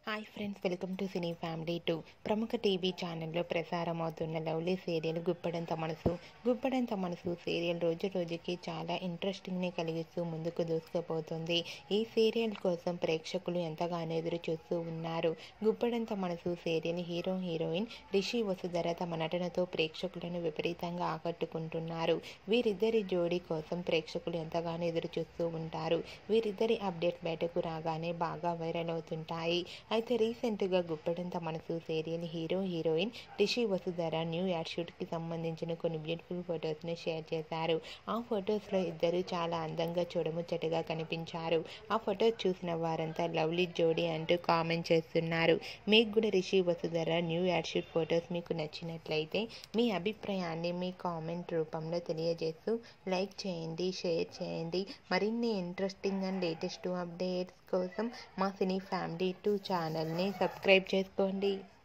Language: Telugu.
hi friends welcome to cine family two ప్రముఖ టీవీ ఛానల్లో ప్రసారం అవుతున్న లవ్లీ సీరియల్ గుప్పడంత మనసు గుప్పడంత మనసు సీరియల్ రోజు రోజుకి చాలా ఇంట్రెస్టింగ్ని కలిగిస్తూ ముందుకు దూసుకుపోతుంది ఈ సీరియల్ కోసం ప్రేక్షకులు ఎంతగానో ఎదురు చూస్తూ ఉన్నారు Guppedantha Manasu serial hero heroine Rishi Vasudhara తమ నటనతో ప్రేక్షకులను విపరీతంగా ఆకట్టుకుంటున్నారు వీరిద్దరి జోడీ కోసం ప్రేక్షకులు ఎంతగానో ఎదురు చూస్తూ ఉంటారు వీరిద్దరి అప్డేట్ బయటకు రాగానే బాగా వైరల్ అవుతుంటాయి అయితే రీసెంట్గా Guppedantha Manasu serial hero heroine Rishi Vasudhara new ad షూట్కి సంబంధించిన కొన్ని బ్యూటిఫుల్ ఫొటోస్ని షేర్ చేశారు ఆ ఫొటోస్లో ఇద్దరు చాలా అందంగా చూడముచ్చటగా కనిపించారు ఆ ఫొటోస్ చూసిన వారంతా లవ్లీ జోడీ అంటూ కామెంట్ చేస్తున్నారు మీకు కూడా Rishi Vasudhara new ad shoot photos మీకు నచ్చినట్లయితే మీ అభిప్రాయాన్ని మీ కామెంట్ రూపంలో తెలియజేస్తూ లైక్ చేయండి షేర్ చేయండి మరిన్ని ఇంట్రెస్టింగ్ అండ్ లేటెస్ట్ అప్డేట్స్ కోసం మా సినీ ఫ్యామిలీ టూ ఛానల్ని సబ్స్క్రైబ్ చేసుకోండి